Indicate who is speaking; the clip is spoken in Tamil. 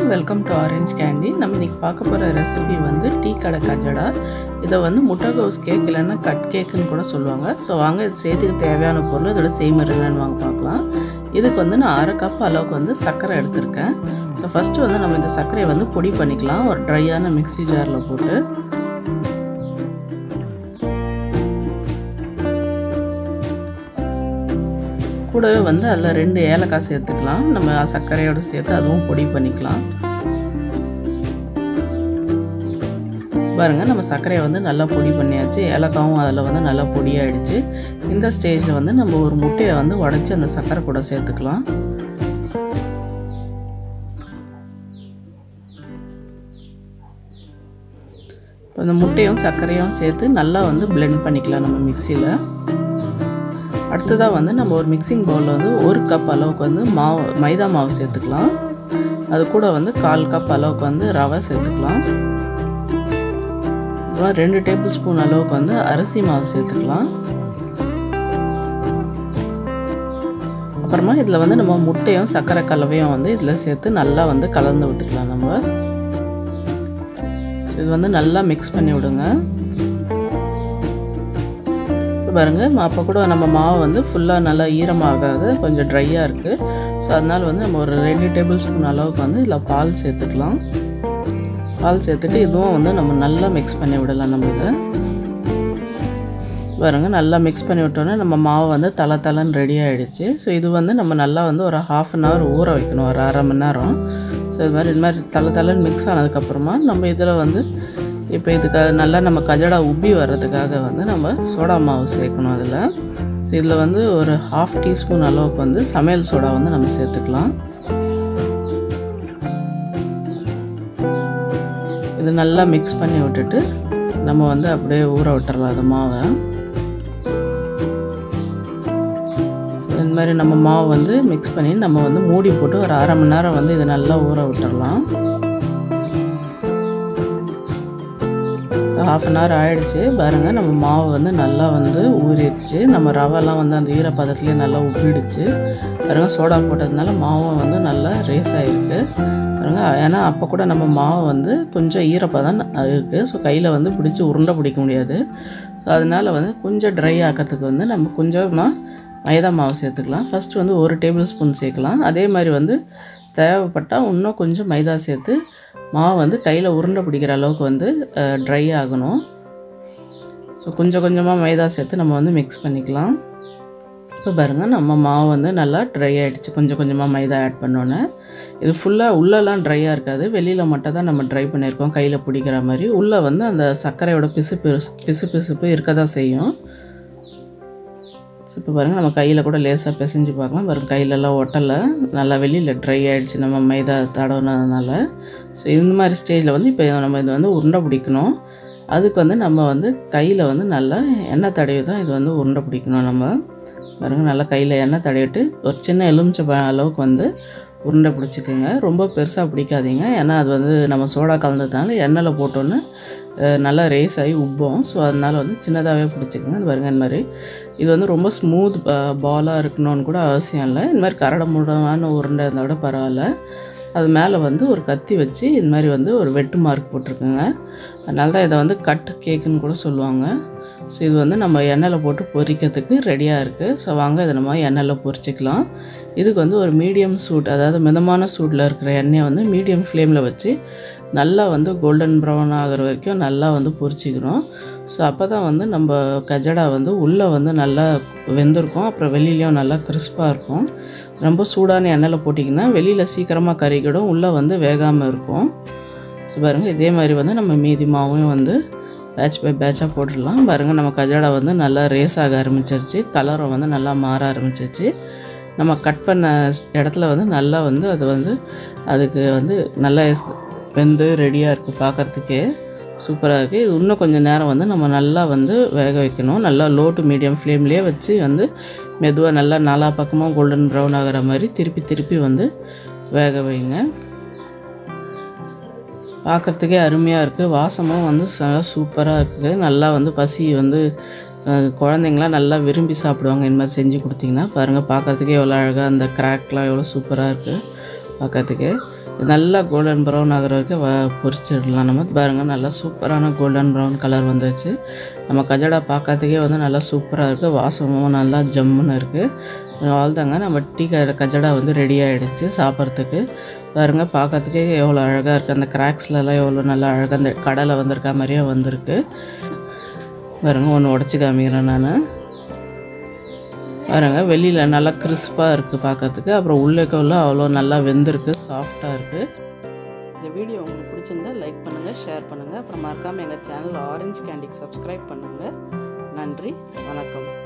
Speaker 1: வெல்கம் டு ஆரஞ்ச் கேண்டி நம்ம இன்னைக்கு பார்க்க போகிற ரெசிபி வந்து டீ கடை கஜடா இதை வந்து முட்டைகோஸ் கேக் இல்லைன்னா கட் கேக்குன்னு கூட சொல்லுவாங்க ஸோ வாங்க இது செய்யறதுக்கு தேவையான பொருள் இதோட செய்முறை என்னன்னு வாங்க பார்க்கலாம் இதுக்கு வந்து நான் அரை கப் அளவுக்கு வந்து சர்க்கரை எடுத்திருக்கேன் ஸோ ஃபஸ்ட்டு வந்து நம்ம இந்த சர்க்கரையை வந்து பொடி பண்ணிக்கலாம் ஒரு ட்ரையான மிக்ஸி ஜாரில் போட்டு கூடவே வந்து அதில் ரெண்டு ஏலக்காய் சேர்த்துக்கலாம் நம்ம சர்க்கரையோடு சேர்த்து அதுவும் பொடி பண்ணிக்கலாம் பாருங்க நம்ம சர்க்கரையை வந்து நல்லா பொடி பண்ணியாச்சு ஏலக்காவும் அதில் வந்து நல்லா பொடியாயிடுச்சு இந்த ஸ்டேஜில் வந்து நம்ம ஒரு முட்டையை வந்து உடச்சி அந்த சர்க்கரை கூட சேர்த்துக்கலாம் இப்போ இந்த முட்டையும் சர்க்கரையும் சேர்த்து நல்லா வந்து பிளெண்ட் பண்ணிக்கலாம் நம்ம மிக்சியில் அடுத்ததாக வந்து நம்ம ஒரு மிக்சிங் பவுலில் வந்து ஒரு கப் அளவுக்கு வந்து மாவு மைதா மாவு சேர்த்துக்கலாம் அது கூட வந்து கால் கப் அளவுக்கு வந்து ரவை சேர்த்துக்கலாம் அப்புறம் ரெண்டு டேபிள் ஸ்பூன் அளவுக்கு வந்து அரிசி மாவு சேர்த்துக்கலாம் அப்புறமா இதில் வந்து நம்ம முட்டையும் சர்க்கரை கலவையும் வந்து இதில் சேர்த்து நல்லா வந்து கலந்து விட்டுக்கலாம் நம்ம இது வந்து நல்லா மிக்ஸ் பண்ணி விடுங்க பாருங்க அப்போ கூட நம்ம மாவு வந்து ஃபுல்லாக நல்லா ஈரமாகாது கொஞ்சம் ட்ரையாக இருக்குது ஸோ அதனால் வந்து நம்ம ஒரு ரெண்டு டேபிள் ஸ்பூன் அளவுக்கு வந்து இதில் பால் சேர்த்துக்கலாம் பால் சேர்த்துட்டு இதுவும் வந்து நம்ம நல்லா மிக்ஸ் பண்ணி விடலாம் நம்ம இதை பாருங்க நல்லா மிக்ஸ் பண்ணி விட்டோன்னே நம்ம மாவு வந்து தலை தலைன்னு ரெடி ஆகிடுச்சு ஸோ இது வந்து நம்ம நல்லா வந்து ஒரு ஹாஃப் அன் ஹவர் ஊற வைக்கணும் ஒரு அரை மணி நேரம் ஸோ இது மாதிரி இது மாதிரி தலை தலைன்னு மிக்ஸ் ஆனதுக்கப்புறமா நம்ம இதில் வந்து இப்போ இதுக்கு நல்லா நம்ம கஜடா உப்பி வர்றதுக்காக வந்து நம்ம சோடா மாவு சேர்க்கணும் அதில் ஸோ இதில் வந்து ஒரு ஹாஃப் டீஸ்பூன் அளவுக்கு வந்து சமையல் சோடா வந்து நம்ம சேர்த்துக்கலாம் இது நல்லா மிக்ஸ் பண்ணி விட்டுட்டு நம்ம வந்து அப்படியே ஊற விட்டுறலாம் அது மாவை இந்த மாதிரி நம்ம மாவு வந்து மிக்ஸ் பண்ணி நம்ம வந்து மூடி போட்டு ஒரு அரை மணி நேரம் வந்து இதை நல்லா ஊற விட்டுறலாம் ஹாஃப் அன் ஹவர் ஆகிடுச்சு பாருங்கள் நம்ம மாவு வந்து நல்லா வந்து ஊறிடுச்சு நம்ம ரவெல்லாம் வந்து அந்த ஈரப்பதத்துலேயே நல்லா உப்பிடுச்சு பாருங்கள் சோடா போட்டதுனால மாவும் வந்து நல்லா ரேஸ் ஆகிருக்கு பாருங்க ஏன்னா அப்போ கூட நம்ம மாவு வந்து கொஞ்சம் ஈரப்பதம் இருக்குது ஸோ கையில் வந்து பிடிச்சி உருண்டை பிடிக்க முடியாது ஸோ அதனால் வந்து கொஞ்சம் ட்ரை ஆக்கிறதுக்கு வந்து நம்ம கொஞ்சமாக மைதா மாவு சேர்த்துக்கலாம் ஃபஸ்ட்டு வந்து ஒரு டேபிள் ஸ்பூன் சேர்க்கலாம் அதே மாதிரி வந்து தேவைப்பட்டால் இன்னும் கொஞ்சம் மைதா சேர்த்து மாவு வந்து கையில் உருண்டை பிடிக்கிற அளவுக்கு வந்து ட்ரை ஆகணும் ஸோ கொஞ்சம் கொஞ்சமாக மைதா சேர்த்து நம்ம வந்து மிக்ஸ் பண்ணிக்கலாம் இப்போ பாருங்கள் நம்ம மாவு வந்து நல்லா ட்ரை ஆகிடுச்சு கொஞ்சம் கொஞ்சமாக மைதா ஆட் பண்ணோன்னே இது ஃபுல்லாக உள்ளெல்லாம் ட்ரையாக இருக்காது வெளியில் மட்டும் தான் நம்ம ட்ரை பண்ணியிருக்கோம் கையில் பிடிக்கிற மாதிரி உள்ளே வந்து அந்த சர்க்கரையோட பிசு பிசு பிசுப்பு இருக்க தான் செய்யும் இப்போ பாருங்கள் நம்ம கையில் கூட லேசாக பிசைஞ்சு பார்க்கலாம் பாருங்கள் கையிலலாம் ஒட்டலை நல்லா வெளியில் ட்ரை ஆகிடுச்சு நம்ம மைதா தடவுனதுனால ஸோ இந்த மாதிரி ஸ்டேஜில் வந்து இப்போ நம்ம இது வந்து உருண்டை பிடிக்கணும் அதுக்கு வந்து நம்ம வந்து கையில் வந்து நல்லா எண்ணெய் தடவி தான் இது வந்து உருண்டை பிடிக்கணும் நம்ம பாருங்கள் நல்லா கையில் எண்ணெய் தடவிட்டு ஒரு சின்ன எலுமிச்சை அளவுக்கு வந்து உருண்டை பிடிச்சிக்கோங்க ரொம்ப பெருசாக பிடிக்காதீங்க ஏன்னா அது வந்து நம்ம சோடா கலந்ததுனால எண்ணெயில் போட்டோன்னு நல்லா ரேஸ் ஆகி உப்போம் ஸோ அதனால் வந்து சின்னதாகவே பிடிச்சிக்கோங்க அது பாருங்க இந்த மாதிரி இது வந்து ரொம்ப ஸ்மூத் பாலாக இருக்கணும்னு கூட அவசியம் இல்லை இந்த மாதிரி கரடை முடமான உருண்டை இருந்தால் கூட பரவாயில்ல அது மேலே வந்து ஒரு கத்தி வச்சு இந்த மாதிரி வந்து ஒரு வெட்டு மார்க் போட்டிருக்குங்க அதனால தான் இதை வந்து கட் கேக்குன்னு கூட சொல்லுவாங்க ஸோ இது வந்து நம்ம எண்ணெயில் போட்டு பொரிக்கிறதுக்கு ரெடியாக இருக்குது ஸோ வாங்க இதை நம்ம எண்ணெயில் பொரிச்சிக்கலாம் இதுக்கு வந்து ஒரு மீடியம் சூட் அதாவது மிதமான சூட்டில் இருக்கிற எண்ணெயை வந்து மீடியம் ஃப்ளேமில் வச்சு நல்லா வந்து கோல்டன் ப்ரௌன் ஆகிற வரைக்கும் நல்லா வந்து பொரிச்சிக்கணும் ஸோ அப்போ தான் வந்து நம்ம கஜடா வந்து உள்ளே வந்து நல்லா வெந்திருக்கும் அப்புறம் வெளியிலையும் நல்லா கிறிஸ்பாக இருக்கும் ரொம்ப சூடான எண்ணெயில் போட்டிங்கன்னா வெளியில் சீக்கிரமாக கறிக்கிடும் உள்ளே வந்து வேகாமல் இருக்கும் ஸோ பாருங்கள் இதே மாதிரி வந்து நம்ம மீதி மாவும் வந்து பேட்ச் பை பேட்சாக போட்டுடலாம் பாருங்கள் நம்ம கஜடா வந்து நல்லா ரேஸ் ஆக ஆரம்பிச்சிருச்சு கலரும் வந்து நல்லா மாற ஆரம்பிச்சிருச்சு நம்ம கட் பண்ண இடத்துல வந்து நல்லா வந்து அது வந்து அதுக்கு வந்து நல்லா வெந்து ரெடியாக இருக்குது பார்க்குறதுக்கே சூப்பராக இருக்குது இது இன்னும் கொஞ்சம் நேரம் வந்து நம்ம நல்லா வந்து வேக வைக்கணும் நல்லா லோ டு மீடியம் ஃப்ளேம்லேயே வச்சு வந்து மெதுவாக நல்லா நாலா பக்கமாக கோல்டன் ப்ரௌன் ஆகிற மாதிரி திருப்பி திருப்பி வந்து வேக வைங்க பார்க்குறதுக்கே அருமையாக இருக்குது வாசமும் வந்து நல்லா சூப்பராக இருக்குது நல்லா வந்து பசி வந்து அஹ், குழந்தைங்களாம் நல்லா விரும்பி சாப்பிடுவாங்க இந்த மாதிரி செஞ்சு கொடுத்தீங்கன்னா பாருங்கள் பார்க்கறதுக்கே எவ்வளோ அழகாக அந்த கிராக்லாம் எவ்வளோ சூப்பராக இருக்குது பார்க்கறதுக்கே நல்லா கோல்டன் ப்ரௌன் ஆகிற வரைக்கும் வ பொரிச்சிடலாம் நம்ம பாருங்கள் நல்லா சூப்பரான கோல்டன் ப்ரௌன் கலர் வந்துச்சு நம்ம கஜடா பார்க்கறதுக்கே வந்து நல்லா சூப்பராக இருக்குது வாசமும் நல்லா ஜம்முன்னு இருக்குது அவ்வளோதாங்க நம்ம டீ க கஜடா வந்து ரெடி ஆகிடுச்சு சாப்பிட்றதுக்கு பாருங்க பார்க்கறதுக்கே எவ்வளோ அழகாக இருக்குது அந்த கிராக்ஸ்லலாம் எவ்வளோ நல்லா அழகாக அந்த கடலை வந்திருக்க மாதிரியே வந்திருக்கு பாருங்க ஒன்று உடச்சி காமிக்கிறேன் நான் பாருங்க வெளியில் நல்லா கிறிஸ்பாக இருக்குது பார்க்கறதுக்கு அப்புறம் உள்ளேக்க உள்ள அவ்வளோ நல்லா வெந்திருக்கு சாஃப்டாக இருக்குது இந்த வீடியோ உங்களுக்கு பிடிச்சிருந்தா லைக் பண்ணுங்கள் ஷேர் பண்ணுங்கள் அப்புறம் மறக்காமல் எங்கள் சேனல் ஆரஞ்சு கேண்டிக்கு சப்ஸ்கிரைப் பண்ணுங்கள் நன்றி வணக்கம்